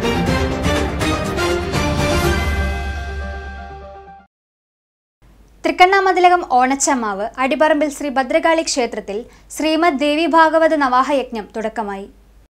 തൃക്കണ്ണാമതിലകം ഓണച്ചമ്മാവ് അടിപറമ്പിൽ ശ്രീ ഭദ്രകാളി ക്ഷേത്രത്തിൽ ശ്രീമദ് ദേവി ഭാഗവത നവാഹയജ്ഞം തുടക്കമായി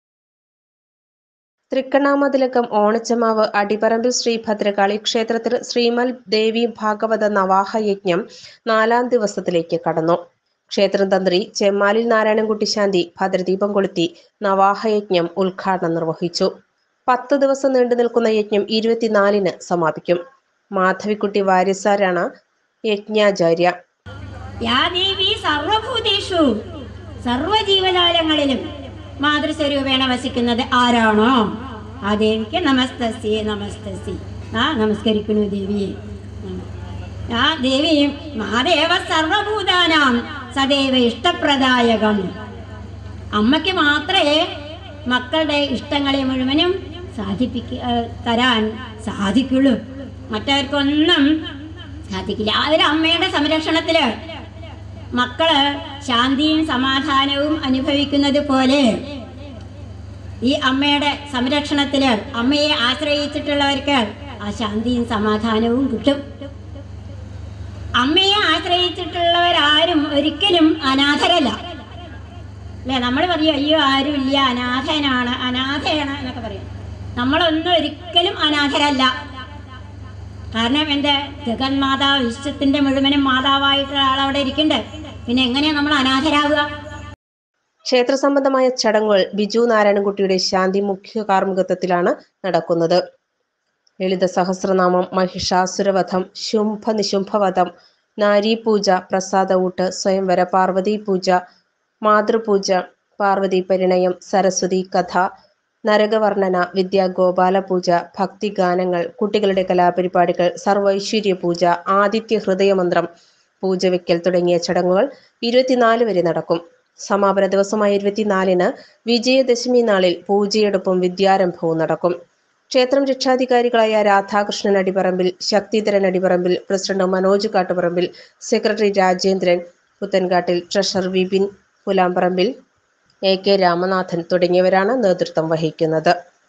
തൃക്കണ്ണാമതിലകം ഓണച്ചമാവ് അടിപറമ്പിൽ ശ്രീ ഭദ്രകാളി ക്ഷേത്രത്തിൽ ശ്രീമൽ ദേവി ഭാഗവത നവാഹ യജ്ഞം നാലാം ദിവസത്തിലേക്ക് കടന്നു ക്ഷേത്രം തന്ത്രി ചെമ്മാലിൽ നാരായണൻകുട്ടി ശാന്തി ഭദ്രദീപം കൊളുത്തി നവാഹയജ്ഞം ഉദ്ഘാടനം നിർവഹിച്ചു പത്ത് ദിവസം നീണ്ടു നിൽക്കുന്ന യജ്ഞം ഇരുപത്തിനാലിന് സമാപിക്കും മാധവിക്കുട്ടി വാര്യസാരാണ് യജ്ഞാചാര്യ യാ ദേവി സർവഭൂതേഷു സർവജീവജാലങ്ങളിലും മാതൃസ്വരൂപേണ വസിക്കുന്നത് ആരാണോ ആ ദേവിക്ക് നമസ്തസ്യേ നമസ്തസ്യേ ആ നമസ്കരിക്കണു ദേവിയെ ഉം. ആ ദേവി മാദേവ സർവഭൂതാനാം സദൈവ ഇഷ്ടപ്രദായകം അമ്മയ്ക്ക് മാത്രമേ മക്കളുടെ ഇഷ്ടങ്ങളെ മുഴുവനും സാധിപ്പിക്ക ഏ, തരാൻ സാധിക്കുള്ളൂ മറ്റവർക്കൊന്നും സാധിക്കില്ല അതിൽ അമ്മയുടെ സംരക്ഷണത്തില് മക്കള് ശാന്തിയും സമാധാനവും അനുഭവിക്കുന്നത് പോലെ ഈ അമ്മയുടെ സംരക്ഷണത്തില് അമ്മയെ ആശ്രയിച്ചിട്ടുള്ളവർക്ക് ആ ശാന്തിയും സമാധാനവും കിട്ടും അമ്മയെ ആശ്രയിച്ചിട്ടുള്ളവരാരും ഒരിക്കലും അനാഥരല്ല അല്ലേ നമ്മൾ പറയും അയ്യോ ആരും ഇല്ല അനാഥനാണ് അനാഥയാണ് എന്നൊക്കെ പറയും നമ്മളൊന്നും ഒരിക്കലും അനാഥരല്ല കാരണം എൻ്റെ ജഗന്മാതാവ് വിശ്വത്തിന്റെ മുഴുവനും മാതാവായിട്ടുള്ള ആളവിടെ ഇരിക്കണ്ടേ പിന്നെ എങ്ങനെയാ നമ്മൾ അനാഥരാകുക ക്ഷേത്ര സംബന്ധമായ ചടങ്ങുകൾ ബിജു നാരായണൻകുട്ടിയുടെ ശാന്തി മുഖ്യ കാർമ്മികത്വത്തിലാണ് നടക്കുന്നത് ലളിത സഹസ്രനാമം മഹിഷാസുരവധം ശുംഭ നിശുംഭവധം നാരീപൂജ പ്രസാദ ഊട്ട് സ്വയംവര പാർവതി പൂജ മാതൃപൂജ പാർവതി പരിണയം സരസ്വതി കഥ നരകവർണ്ണന വിദ്യാ ഗോപാല പൂജ ഭക്തിഗാനങ്ങൾ കുട്ടികളുടെ കലാപരിപാടികൾ സർവൈശ്വര്യ പൂജ ആദിത്യ ഹൃദയമന്ത്രം പൂജ വെക്കൽ തുടങ്ങിയ ചടങ്ങുകൾ ഇരുപത്തിനാല് വരെ നടക്കും സമാപന ദിവസമായ ഇരുപത്തിനാലിന് വിജയദശമി നാളിൽ പൂജയെടുപ്പും വിദ്യാരംഭവും നടക്കും ക്ഷേത്രം രക്ഷാധികാരികളായ Radhakrishnan Adiparambil Shakthidharan Adiparambil president Manoj Kattuparambil secretary Rajendran Puthenkattil treasurer Vipin Pulamparambil A K Ramanathan തുടങ്ങിയവരാണ് നേതൃത്വം വഹിക്കുന്നത്